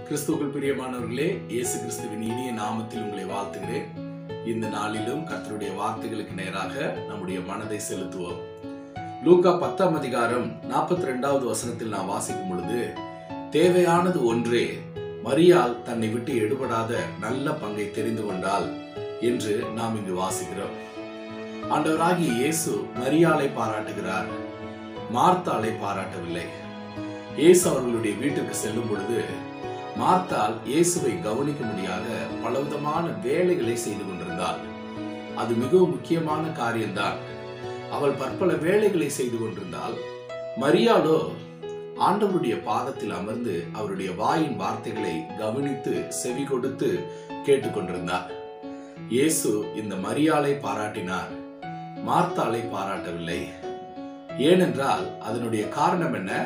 கிறிஸ்துவுக்குள் பிரியமானவர்களே இயேசு கிறிஸ்துவின் இனிய நாமத்தில் உங்களை வாழ்த்துகிறேன் இந்த நாளிலும் கர்த்தருடைய வார்த்தைகளுக்கு நேராக நம்முடைய மனதை செலுத்துவோம் லூக்கா பத்தாம் அதிகாரம் நாற்பத்தி ரெண்டாவது வசனத்தில் நான் வாசிக்கும் பொழுது தேவையானது ஒன்றே மரியாள் தன்னை விட்டு எடுபடாத நல்ல பங்கை தெரிந்து கொண்டாள் என்று நாம் இங்கு வாசிக்கிறோம் ஆண்டவராகிய இயேசு மரியாளை பாராட்டுகிறார் மார்த்தாளை பாராட்டவில்லை இயேசு அவர்களுடைய வீட்டுக்கு செல்லும் பொழுது மார்த்தாள் இயேசுவை கவனிக்கும்படியாக பலவிதமான வேலைகளை செய்து கொண்டிருந்தாள் அது மிகவும் முக்கியமான காரியம்தான் அவள் பற்பல வேலைகளை செய்து கொண்டிருந்தால் மரியாளோ ஆண்டவருடைய பாதத்தில் அமர்ந்து அவருடைய வாயின் வார்த்தைகளை கவனித்து செவி கொடுத்து கேட்டுக்கொண்டிருந்தார் இயேசு இந்த மரியாளை பாராட்டினார் மார்த்தாளை பாராட்டவில்லை ஏனென்றால் அதனுடைய காரணம் என்ன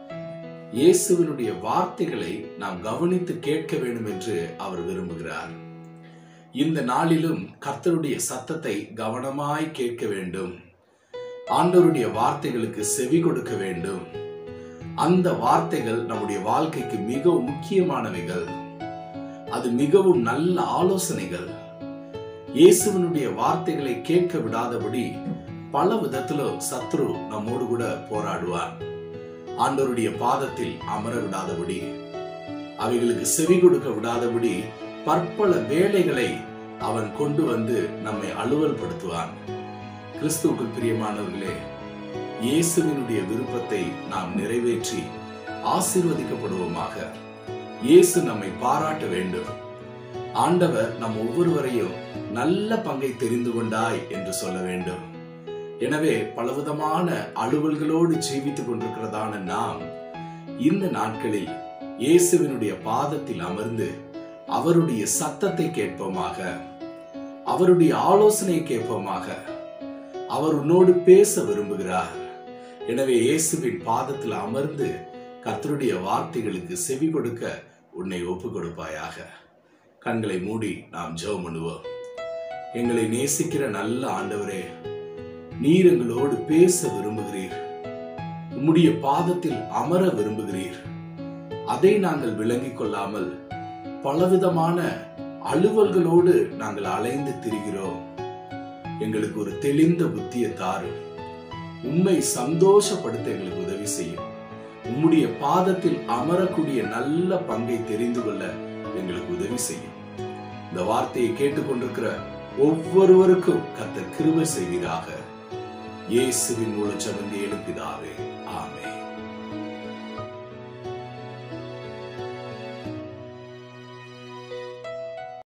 இயேசுவினுடைய வார்த்தைகளை நாம் கவனித்து கேட்க வேண்டும் என்று அவர் விரும்புகிறார் இந்த நாளிலும் கர்த்தருடைய சத்தத்தை கவனமாய் கேட்க வேண்டும் ஆண்டவருடைய வார்த்தைகளுக்கு செவி கொடுக்க வேண்டும் அந்த வார்த்தைகள் நம்முடைய வாழ்க்கைக்கு மிகவும் முக்கியமானவைகள் அது மிகவும் நல்ல ஆலோசனைகள் இயேசுவினுடைய வார்த்தைகளை கேட்க விடாதபடி பல விதத்திலும் சத்ரு நம்மோடு கூட போராடுவான் ஆண்டவருடைய பாதத்தில் அமர விடாதபடி அவைகளுக்கு செவி கொடுக்க விடாதபடி பற்பல வேலைகளை அவன் கொண்டு வந்து நம்மை அலுவல் படுத்துவான் கிறிஸ்துவுக்குள் பிரியமானவர்களே இயேசுவினுடைய விருப்பத்தை நாம் நிறைவேற்றி ஆசீர்வதிக்கப்படுவோமாக இயேசு நம்மை பாராட்ட வேண்டும் ஆண்டவர் நம் ஒவ்வொருவரையும் நல்ல பங்கை தெரிந்து கொண்டாய் என்று சொல்ல வேண்டும் எனவே பலவிதமான அலுவல்களோடு ஜீவித்துக் கொண்டிருக்கிறதான நாம் இந்த நாட்களில் இயேசுவினுடைய பாதத்தில் அமர்ந்து அவருடைய சத்தத்தை கேட்போமாக அவருடைய ஆலோசனையை கேட்போமாக அவர் உன்னோடு பேச விரும்புகிறார் எனவே இயேசுவின் பாதத்தில் அமர்ந்து கர்த்தருடைய வார்த்தைகளுக்கு செவி கொடுக்க உன்னை ஒப்பு கொடுப்பாயாக கண்களை மூடி நாம் ஜெபம் பண்ணுவோம் எங்களை நேசிக்கிற நல்ல ஆண்டவரே நீர் எங்களோடு பேச விரும்புகிறீர் உம்முடைய பாதத்தில் அமர விரும்புகிறீர் அதை நாங்கள் விளங்கிக் கொள்ளாமல் பலவிதமான அலுவல்களோடு நாங்கள் அலைந்து திரிகிறோம் எங்களுக்கு ஒரு தெளிந்த புத்தியை தாரு உண்மை சந்தோஷப்படுத்த எங்களுக்கு உதவி செய்யும் உம்முடைய பாதத்தில் அமரக்கூடிய நல்ல பங்கை தெரிந்து கொள்ள எங்களுக்கு உதவி செய்யும் இந்த வார்த்தையை கேட்டுக்கொண்டிருக்கிற ஒவ்வொருவருக்கும் கத்த கிருபை செய்வீராக இயேசுவின் மூலம் சமந்து எழுப்பிதாவே